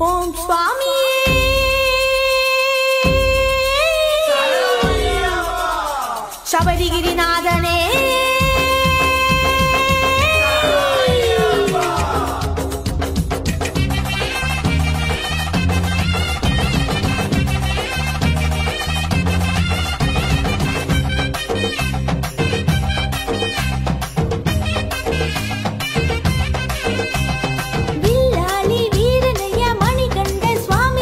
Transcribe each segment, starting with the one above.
ஓம் சுவாமியே சபரிகிரிநாதனே வில்லாளி வீரனைய மணிகண்ட சுவாமி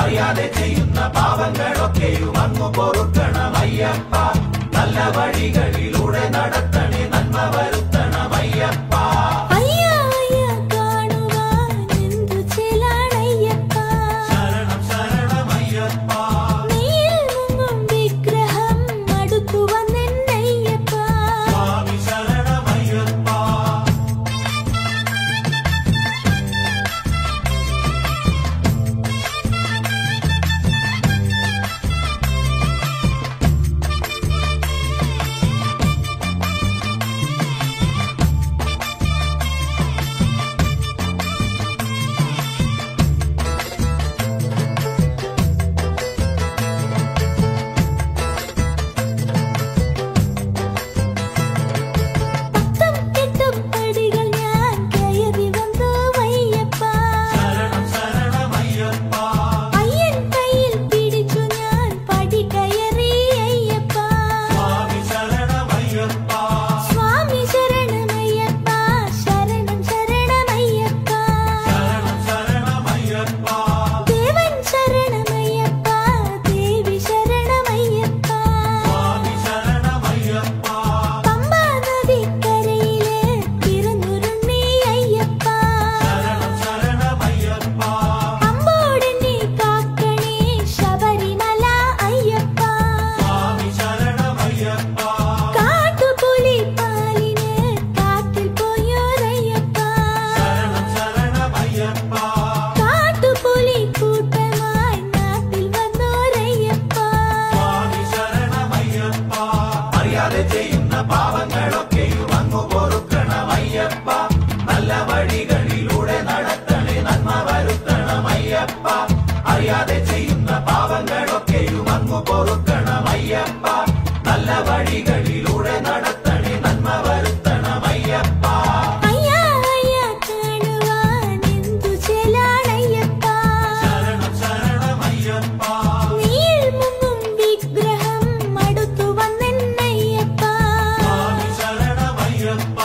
അറിയാതെ ചെയ്യുന്ന പാപങ്ങളൊക്കെയും അങ്ങു പൊറുക്കണം അയ്യപ്പ നല്ല വഴികളിലൂടെ നടത്തണേ നന്മ വരുത്തണം അയ്യപ്പ അയ്യാ അയ്യാ കാണുവാൻ എന്തു ചെലാണയ്യപ്പ ശരണം ശരണം അയ്യപ്പ നീയിൽ മുങ്ങും വിഗ്രഹം അടുത്തു വന്നെന്നയ്യപ്പ സ്വാമി ശരണം അയ്യപ്പ പത്തും കെട്ടും പടികൾ ഞാൻ കയറി വന്നു അയ്യപ്പ ശരണം ശരണം അയ്യപ്പ അയ്യൻ കയ്യിൽ പിടിച്ചു ഞാൻ പടി കയറി അയ്യപ്പ സ്വാമി ശരണം അയ്യപ്പ സ്വാമി ശരണമയ്യപ്പ ശരണം ശരണമയ്യപ്പ ശരണം ശരണം അയ്യപ്പ ദേവൻ ശരണമയ്യപ്പ ദേവി ശരണമയ്യപ്പ സ്വാമി ശരണം അയ്യപ്പ പമ്പാ നദിക്കരയിലെ തിരുനുരുണ്ണി അയ്യപ്പ ശരണം ശരണം അയ്യപ്പ അമ്പോടെന്നെ കാക്കണേ ശബരിമല അയ്യപ്പ സ്വാമി ശരണം അയ്യപ്പ കാട്ടുപുലി പാലിന് കാട്ടിൽ പോയോരയ്യപ്പ ശരണം ശരണം അയ്യപ്പ കാട്ടുപുലി കൂട്ടമായി നാട്ടിൽ വന്നോരയ്യപ്പ സ്വാമി ശരണം അയ്യപ്പ അറിയാതെ ചെയ്യുന്ന പാപങ്ങളൊക്കെയും അങ്ങു പൊറുക്കണം അയ്യപ്പ നല്ല വഴികളിലൂടെ നടത്തണേ നന്മ വരുത്തണം അയ്യപ്പ അറിയാതെ ചെയ്യുന്ന പാപങ്ങളൊക്കെയും അങ്ങു പൊറുക്കണം അയ്യപ്പ നല്ല വഴികളിലൂടെ നടത്തണേ നന്മ വരുത്തണം അയ്യപ്പ അയ്യാ അയ്യാ കാണുവാൻ എന്തു ചെലാണയ്യപ്പ ശരണം ശരണം അയ്യപ്പ നീയിൽ മുങ്ങും വിഗ്രഹം അടുത്തു വന്നെന്നയ്യപ്പ സ്വാമി ശരണം അയ്യപ്പ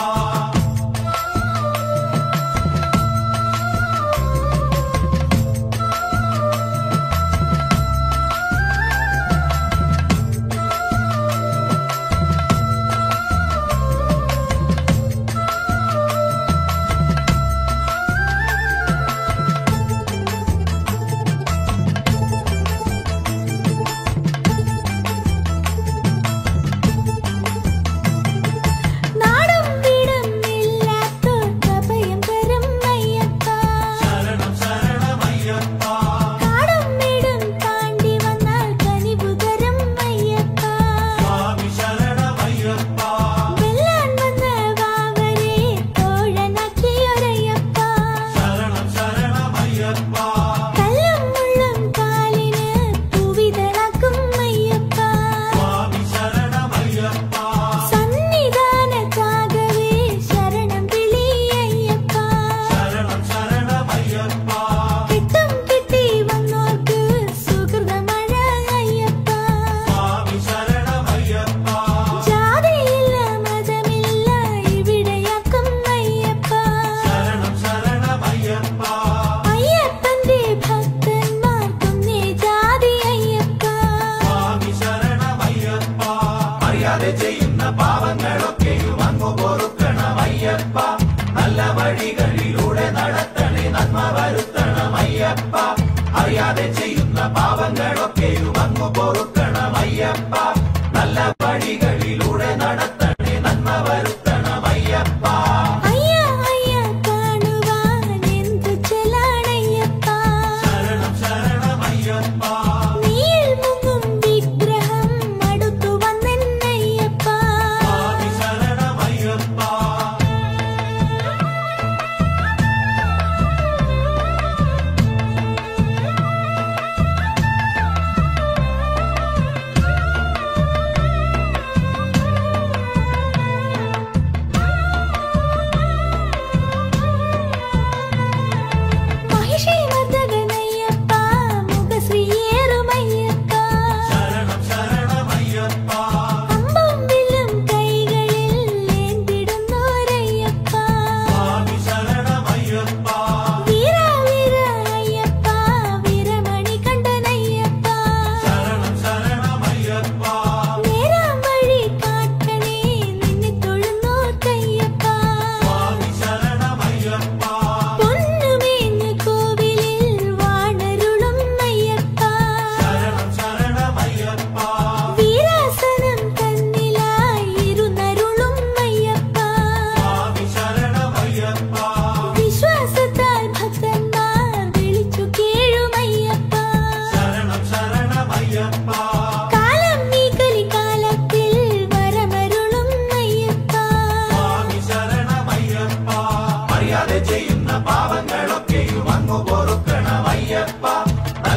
നാടും വീടും ഇല്ലാത്തോർക്ക് അഭയം തരും അയ്യപ്പ ശരണം ശരണം അയ്യപ്പ കാടും വീടും താണ്ടി വന്നാൽ കനിവു തരും അയ്യപ്പ സ്വാമി ശരണം അയ്യപ്പ വെല്ലാൻ വന്ന വാവരെ തോഴനാക്കിയൊരയ്യപ്പ ശരണം ശരണം അയ്യപ്പ കല്ലും മുള്ളും കാലിന് പൂവിതളാക്കും അയ്യപ്പ സ്വാമി ശരണം അയ്യപ്പ സന്നിധാന ചാകവേ ശരണം വിളി അയ്യപ്പ ശരണം ശരണം അയ്യപ്പ കിട്ടും കിട്ടി വന്നോർക്ക് സുഹൃതമഴ അയ്യപ്പ സ്വാമി ശരണം അയ്യപ്പ ജാതിയില്ല മതമില്ല ഇവിടെയാക്കും അയ്യപ്പ ശരണം ശരണം അയ്യപ്പ അയ്യപ്പന്റെ ഭക്തന്മാർക്കും നീ ജാതി അയ്യപ്പ സ്വാമി ശരണം അയ്യപ്പ അറിയാതെ ചെയ്യുന്ന പാപങ്ങളൊക്കെയും അങ്ങു പൊറുക്കണം അയ്യപ്പ നല്ല വഴികളിലൂടെ നടത്തണേ നന്മ വരുത്തണം അയ്യപ്പ അറിയാതെ ചെയ്യുന്ന പാപങ്ങളൊക്കെയും അങ്ങു പൊറുക്കണം അയ്യപ്പ നല്ല വഴികളിലൂടെ നടത്തണേ നന്മ വരുത്തണം അയ്യപ്പ അയ്യാ അയ്യാ കാണുവാൻ എന്തു ചെലാണയ്യപ്പ ശരണം ശരണം അയ്യപ്പ നീയിൽ മുങ്ങും വിഗ്രഹം അടുത്തു വന്നെന്നയ്യപ്പ സ്വാമി ശരണം അയ്യപ്പ മഹിഷി മർദ്ദകനയ്യപ്പ മുഖശ്രീയേ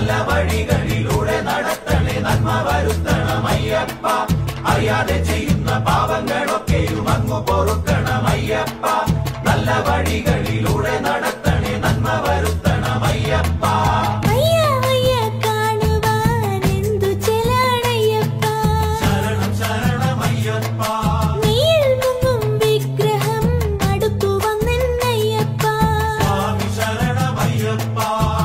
നല്ല വഴികളിലൂടെ നടത്തണേ നന്മ വരുത്തണമയ്യപ്പ അറിയാതെ ചെയ്യുന്ന പാപങ്ങളൊക്കെയും അങ്ങു പൊറുക്കണമയ്യപ്പ നല്ല വഴികളിലൂടെ നടത്തണേ നന്മ വരുത്തണമയ്യപ്പ അയ്യ അയ്യ കാണുവാൻ എന്തു ചെലാണയ്യപ്പ ശരണം ശരണമയ്യപ്പ നീയിൽ മുങ്ങും വിഗ്രഹം അടുത്തു വന്നെന്നയ്യപ്പ സ്വാമി ശരണമയ്യപ്പ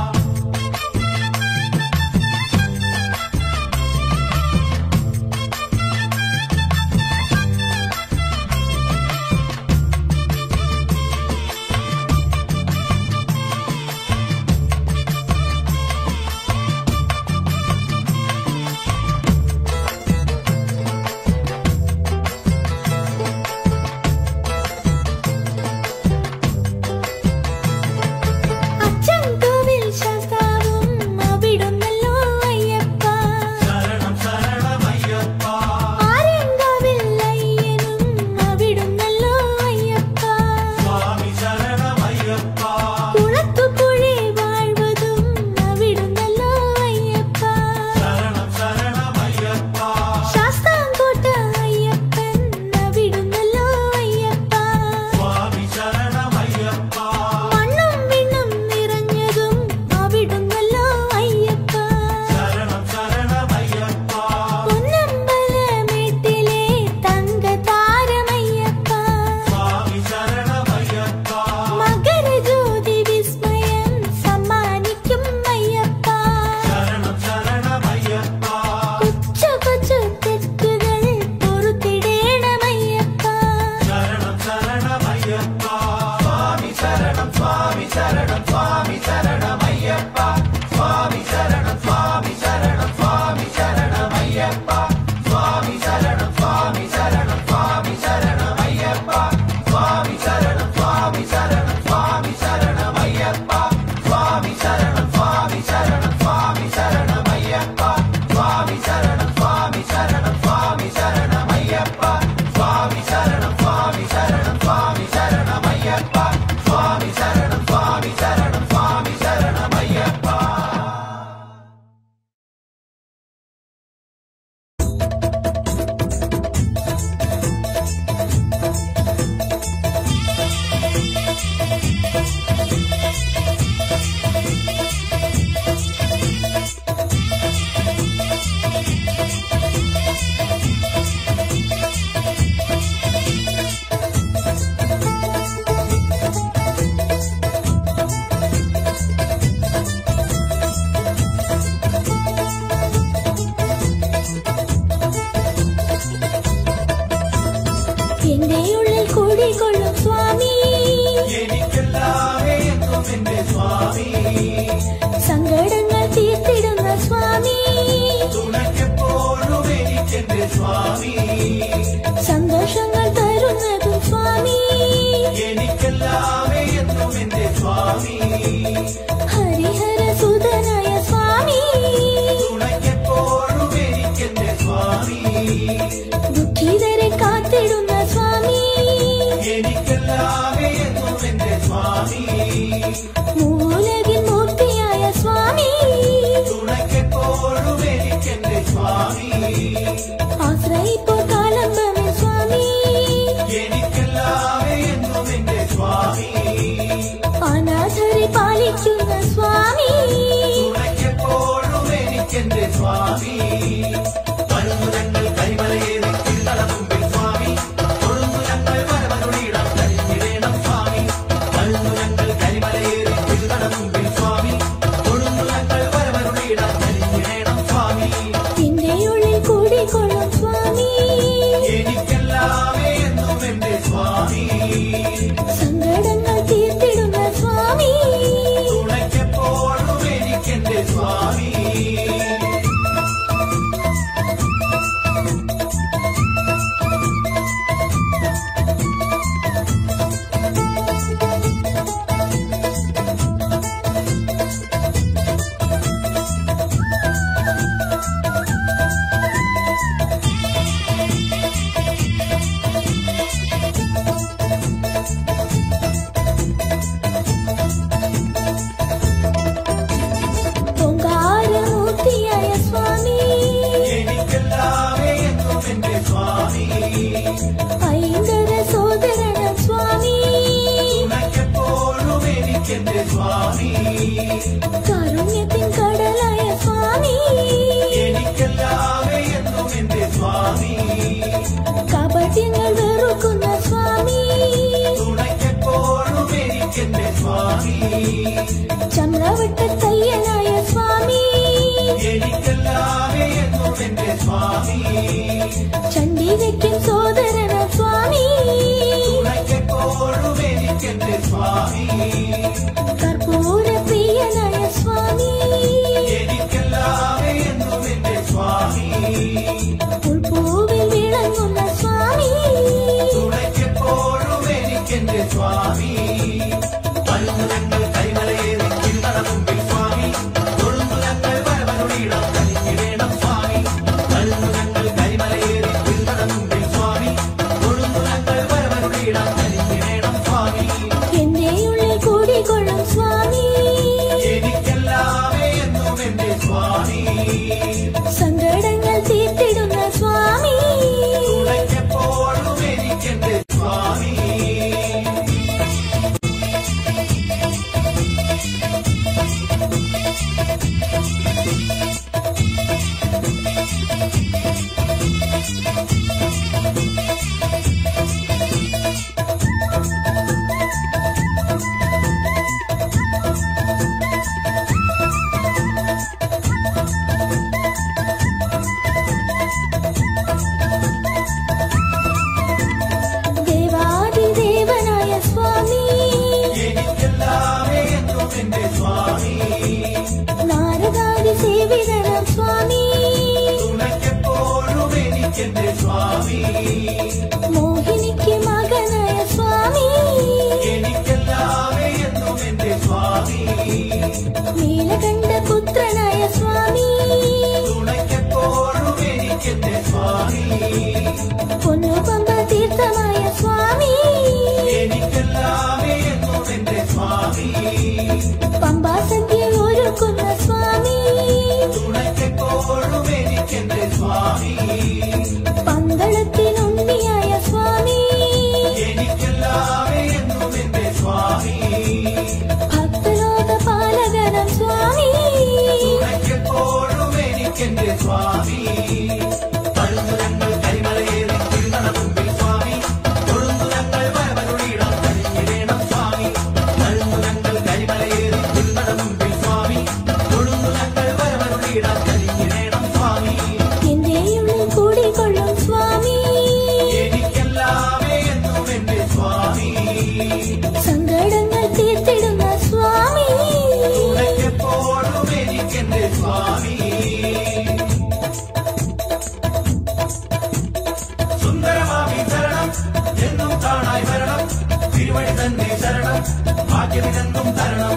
അച്ഛൻ കോവിൽ ശാസ്താവും അവിടുന്നല്ലോ അയ്യപ്പ ശരണം ശരണമയ്യപ്പ ആര്യങ്കാവിൽ അയ്യനും അവിടുന്നല്ലോ അയ്യപ്പ സ്വാമി ശരണമയ്യപ്പ കുളത്തുപുഴി വാഴ്വതും അവിടുന്നല്ലോ അയ്യപ്പ ശരണം ശരണമയ്യപ്പ ശാസ്താംകോട്ട അയ്യപ്പൻ അവിടുന്നല്ലോ അയ്യപ്പ സ്വാമി ശരണമയ്യപ്പ മണ്ണും വിണ്ണും നിറഞ്ഞതും അവിടുന്നല്ലോ അയ്യപ്പ ശരണം ശരണമയ്യപ്പ പൊന്നമ്പലമേട്ടിലെ തങ്കതാരമയ്യപ്പ സ്വാമി ശരണമയ്യപ്പ മകരജ്യോതി വിസ്മയം സമ്മാനിക്കും അയ്യപ്പ ശരണം ശരണമയ്യപ്പ കൊച്ചു കൊച്ചു തെറ്റുകൾ പൊറുത്തിടേണമയ്യപ്പ ശരണം ശരണമയ്യപ്പ സ്വാമി ശരണം സ്വാമി ശരണം സ്വാമി ശരണമയ്യപ്പ സ്വാമി ശരണം സ്വാമി ശരണം സ്വാമി ശരണമയ്യപ്പ സ്വാമി ശരണം സ്വാമി ശരണം സ്വാമി ശരണമയ്യപ്പ സ്വാമി ശരണം സ്വാമി ശരണം സ്വാമി ശരണമയ്യപ്പ സ്വാമി ശരണം സ്വാമി ശരണം സ്വാമി ശരണമയ്യപ്പ സ്വാമി ശരണം സ്വാമി ശരണം സ്വാമി ശരണമയ്യപ്പ സ്വാമി ശരണം സ്വാമി ശരണം സ്വാമി ശരണമയ്യപ്പ സ്വാമി ശരണം സ്വാമി ശരണം സ്വാമി ശരണമയ്യപ്പ എന്റെ ഉള്ളിൽ കൂടിക്കൊള്ളും സ്വാമി എനിക്കെല്ലാമേ എന്നും എന്റെ സ്വാമി സങ്കടങ്ങൾ തീർത്തിടുന്ന സ്വാമി തുണയ്ക്കെപ്പോഴും എനിക്കെന്റെ സ്വാമി സന്തോഷങ്ങൾ തരുന്നതും സ്വാമി എനിക്കെല്ലാമേ എന്നും എന്റെ സ്വാമി ഹരിഹര സുതനായ സ്വാമി തുണയ്ക്കെപ്പോഴും എനിക്കെന്റെ സ്വാമി ദുഃഖിതരെ കാത്തിടുന്ന സ്വാമി എനിക്കെല്ലാമേ എന്നും എന്റെ സ്വാമി മൂലകിൻ മൂർത്തിയായ സ്വാമി തുണയ്ക്കെപ്പോഴും എനിക്കെന്റെ സ്വാമി ആശ്രയിപ്പോ കാലംബമേ സ്വാമി എനിക്കെല്ലാമേ എന്നും എന്റെ സ്വാമി അനാഥരെ പാലിക്കുന്ന സ്വാമി തുണയ്ക്കെപ്പോഴും എനിക്കെന്റെ സ്വാമി വരുന്നു ഞങ്ങൾ കരിമലയേറി തിരുനട മുമ്പിൽ സ്വാമി തൊഴുന്നു ഞങ്ങൾ വരവരുളിയിടം കരിഞ്ഞിടേണം സ്വാമി വരുന്നു ഞങ്ങൾ കരിമലയേറി തിരുനട മുമ്പിൽ സ്വാമി തൊഴുന്നു ഞങ്ങൾ വരവരുളിയിടം കരിഞ്ഞിടേണം സ്വാമി എന്റെ ഉള്ളിൽ കൂടിക്കൊള്ളും സ്വാമി എനിക്കെല്ലാമേ എന്നും എന്റെ സ്വാമി സങ്കടങ്ങൾ തീർത്തിടുന്ന സ്വാമി തുണയ്ക്കെപ്പോഴും എനിക്കെന്റെ സ്വാമി പൊങ്കാര സ്വാമി ചണ്ഡികയ്ക്കും സോദരന സ്വാമി തുണയ്ക്കെപ്പോഴും എനിക്കെന്റെ സ്വാമി കർപ്പൂര പ്രിയനായ സ്വാമി എനിക്കെല്ലാമേ എന്നും എന്റെ സ്വാമി ഉൾപൂവിൽ വിളങ്ങുന്ന സ്വാമി തുണയ്ക്കെപ്പോഴും എനിക്കെന്റെ സ്വാമി അത്ഭുതങ്ങൾ കൈമലയേറി കിരണ മുമ്പിൽ സ്വാമി തൊഴുമ്പുലങ്ങൾ വരവനുടീടം കലിഞ്ഞിടേണം സ്വാമി അത്ഭുതങ്ങൾ കൈമലയേറി കിരണ മുമ്പിൽ സ്വാമി തൊഴുമ്പുലങ്ങൾ വരവനുടീടം കലിഞ്ഞിടേണം സ്വാമി എന്റെ ഉള്ളിൽ കൂടിക്കൊള്ളും സ്വാമി എനിക്കെല്ലാമേ എന്നും എന്റെ സ്വാമി സങ്കടങ്ങൾ തീർത്തിടുന്ന സ്വാമി തുണയ്ക്കെപ്പോഴും എനിക്കെന്റെ സ്വാമി ദേവാദിദേവനായ സ്വാമി എനിക്കെല്ലാമേ എന്നും എന്റെ സ്വാമി നാരദാദി സേവിതനാം സ്വാമി തുണയ്ക്കെപ്പോഴും എനിക്കെന്റെ സ്വാമി മോഹിനിക്ക് മകനായ സ്വാമി എനിക്കെല്ലാമേ എന്നും എന്റെ സ്വാമി നീലകണ്ഠ പുത്രനായ സ്വാമി തുണയ്ക്കെപ്പോഴും എനിക്കെന്റെ സ്വാമി പൊന്നുപമ്പ തീർത്ഥമായ സ്വാമി എനിക്കെല്ലാമേ എന്നും എന്റെ സ്വാമി പമ്പാ സന്ധ്യ ഒരുക്കുന്ന സ്വാമി തുണയ്ക്കെപ്പോഴും എനിക്കെന്റെ സ്വാമി പന്തളത്തിനുണ്ണിയായ സ്വാമി എനിക്കെല്ലാമേ എന്നും എന്റെ സ്വാമി ഭക്തലോക പാലകനം സ്വാമി തുണയ്ക്കെപ്പോഴും എനിക്കെന്റെ സ്വാമി അത്ഭുതങ്ങൾ കരിമലയേറി കിരണ മുമ്പിൽ സ്വാമി തൊഴുമ്പുലങ്ങൾ വരവനുടീടം കഴിഞ്ഞിടേണം സ്വാമി അത്ഭുതങ്ങൾ കരിമലയേറി കിരണ മുമ്പിൽ സ്വാമി തൊഴുമ്പുലങ്ങൾ വരവനുടീടം കഴിഞ്ഞിടേണം സ്വാമി എന്റെ ഉള്ളിൽ കൂടിക്കൊള്ളും സ്വാമി എനിക്കെല്ലാമേ എന്നും എന്റെ സ്വാമി സങ്കടങ്ങൾ തീർത്തിടുന്ന സ്വാമി തുണയ്ക്കെപ്പോഴും എനിക്കെന്റെ സ്വാമി സുന്ദരമാമി ശരണം എന്നും കാണായി വരണം തിരുവഴി തന്നെ ശരണം ഭാഗ്യമിതെന്നും തരണം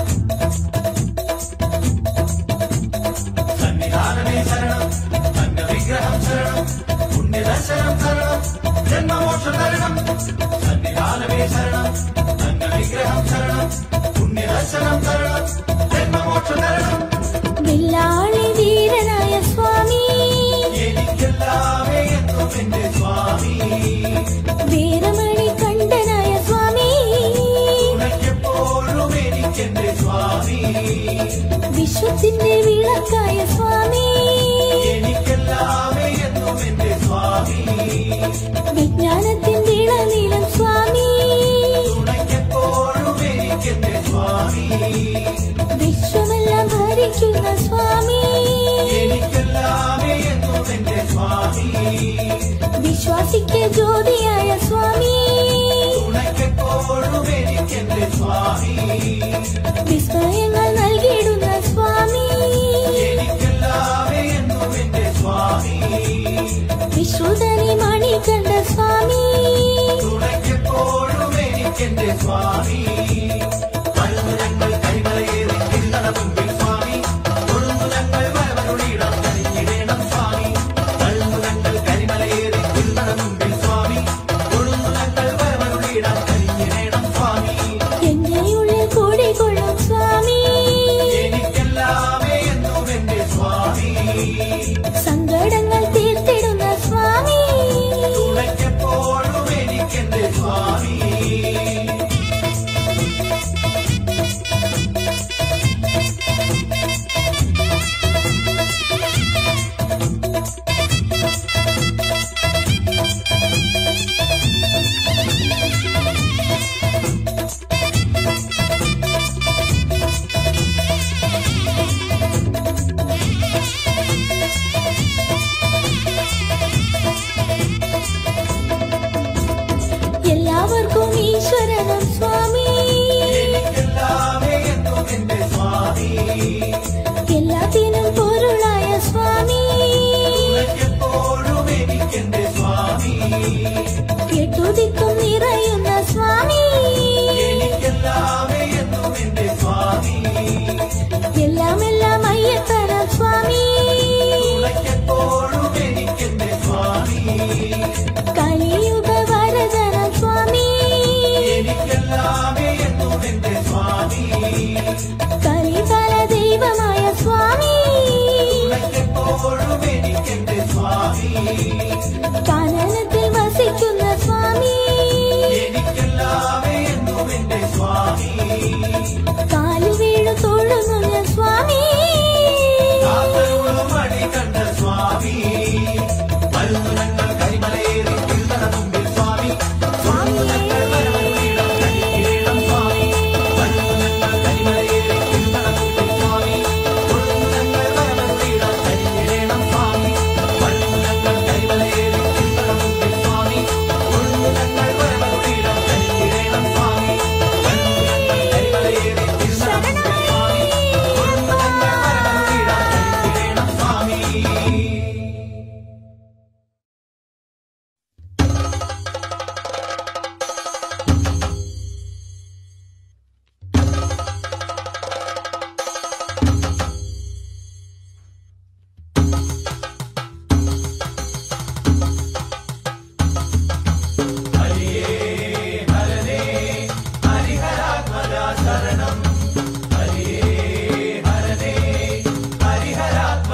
സന്നിധാനമേ ശരണം തങ്ക വിഗ്രഹം ശരണം പുണ്യദർശനം തരണം ജന്മമോക്ഷം തരണം സന്നിധാനമേ ശരണം തങ്ക വിഗ്രഹം ശരണം പുണ്യദർശനം തരണം ജന്മമോക്ഷം തരണം വില്ലാളി വീരനായ സ്വാമി എനിക്കെല്ലാമേ എന്നും എന്റെ സ്വാമി വീരമണി കണ്ഠനായ സ്വാമി തുണയ്ക്കെപ്പോഴും എനിക്കെന്റെ സ്വാമി വിശ്വത്തിന്റെ വിളക്കായ സ്വാമി എനിക്കെല്ലാമേ എന്നും എന്റെ സ്വാമി വിജ്ഞാനത്തിന്റെ ഇളനീളം സ്വാമി തുണയ്ക്കെപ്പോഴും എനിക്കെന്റെ സ്വാമി വിശ്വമെല്ലാം ഭരിക്കുന്ന സ്വാമി എനിക്കെല്ലാമേ എന്നും എന്റെ സ്വാമി വിശ്വാസിക്ക് ജ്യോതിയായ സ്വാമി തുണയ്ക്കെപ്പോഴും എനിക്കെന്റെ സ്വാമി വിസ്മയങ്ങൾ നൽകിയിടുന്ന സ്വാമി എനിക്കെല്ലാമേ എന്നും എന്റെ സ്വാമി വിശ്രുതനി മണികണ്ഠ സ്വാമി തുണയ്ക്കെപ്പോഴും എനിക്കെന്റെ സ്വാമി അത്ഭുതങ്ങൾ കൈമലയേറി കിരണ മുമ്പിൽ സ്വാമി തൊഴുമ്പുലങ്ങൾ വരവനുടീടം കഴിഞ്ഞിടേണം സ്വാമി അത്ഭുതങ്ങൾ കരിമലയേറി കിരണ മുമ്പിൽ സ്വാമി തൊഴുമ്പുലങ്ങൾ വരവനുടീടം കഴിഞ്ഞിടേണം സ്വാമി എന്റെ ഉള്ളിൽ കൂടിക്കൊള്ളും സ്വാമി എനിക്കെല്ലാമേ എന്നും എന്റെ സ്വാമി സങ്കടങ്ങൾ തീർത്തിടുന്ന സ്വാമി തുണയ്ക്കെപ്പോഴും എനിക്കെന്റെ സ്വാമി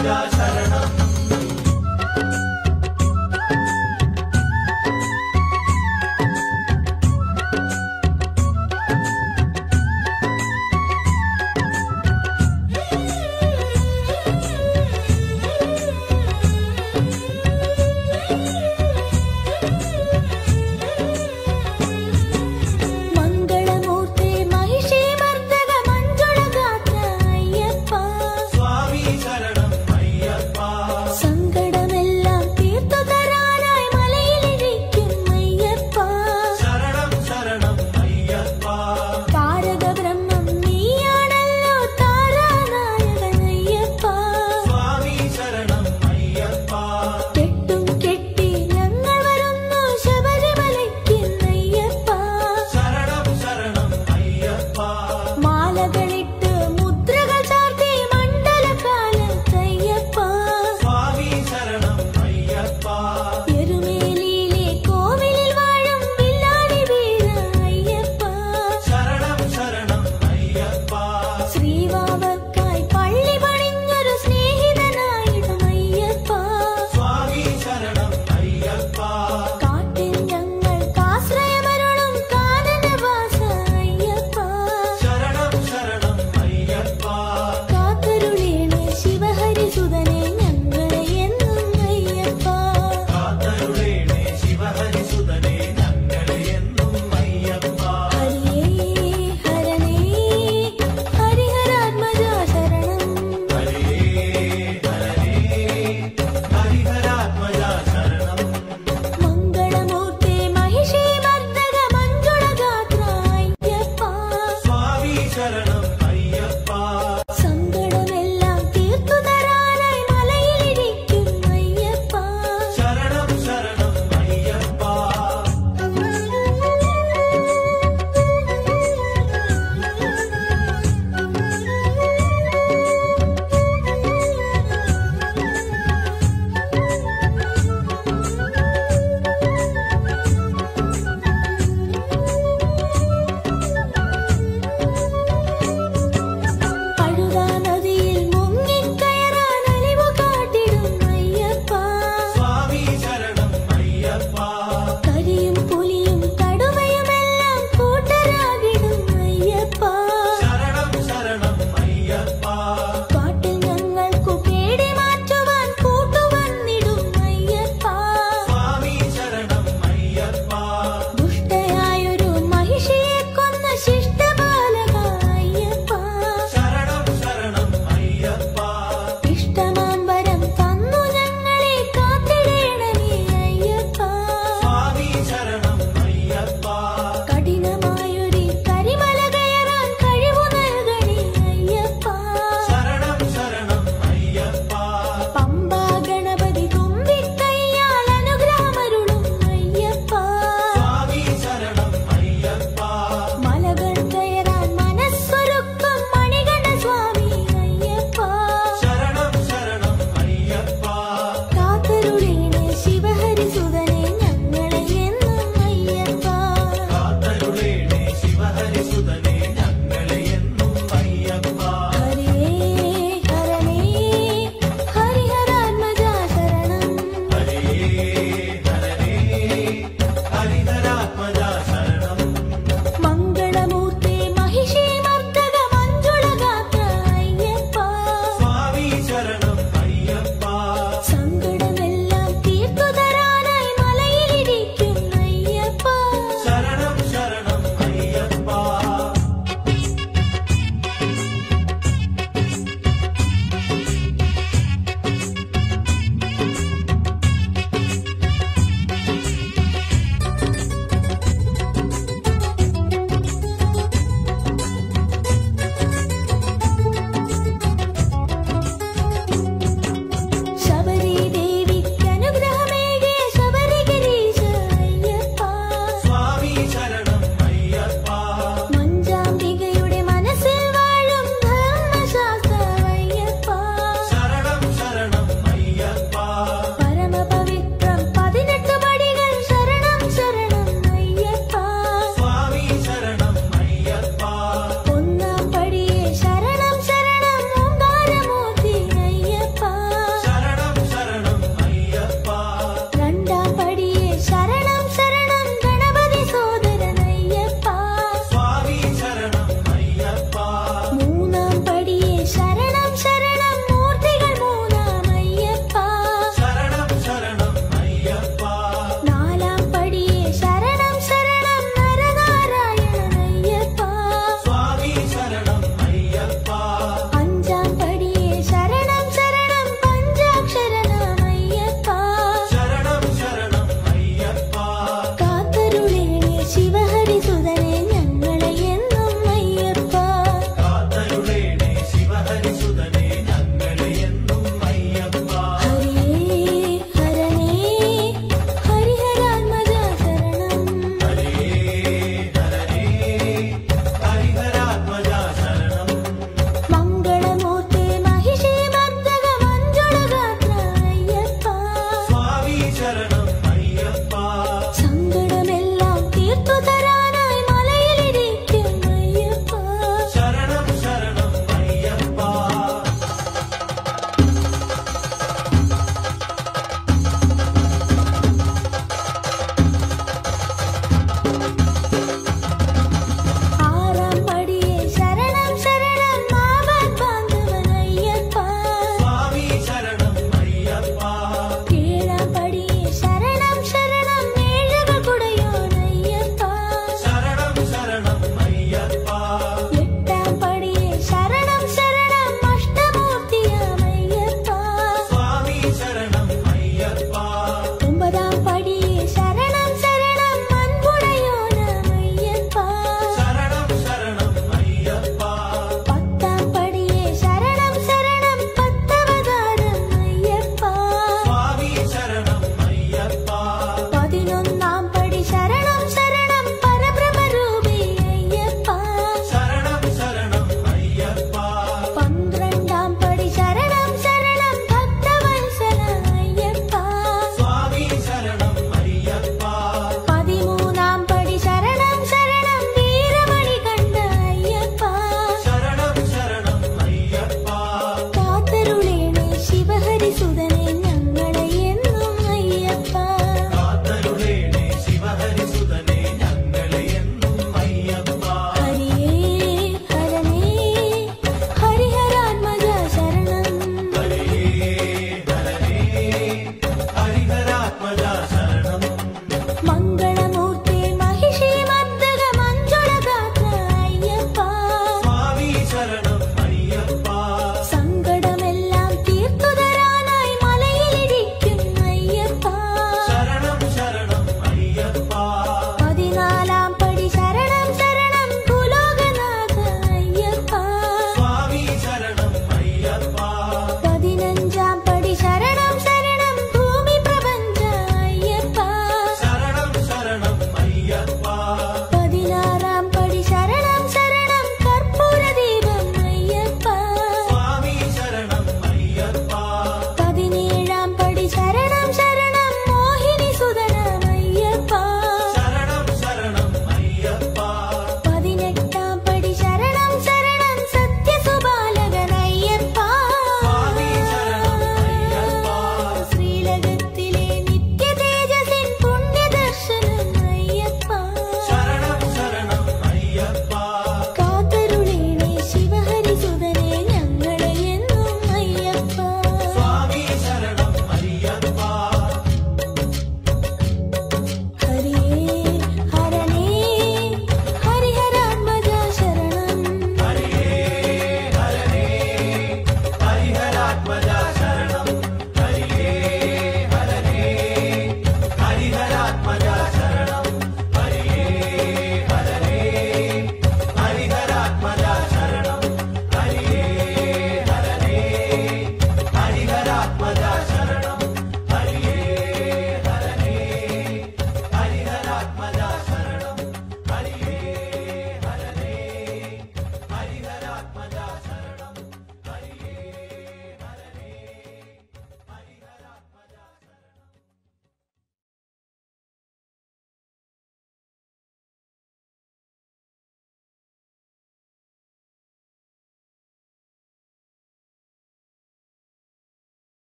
പൂജാ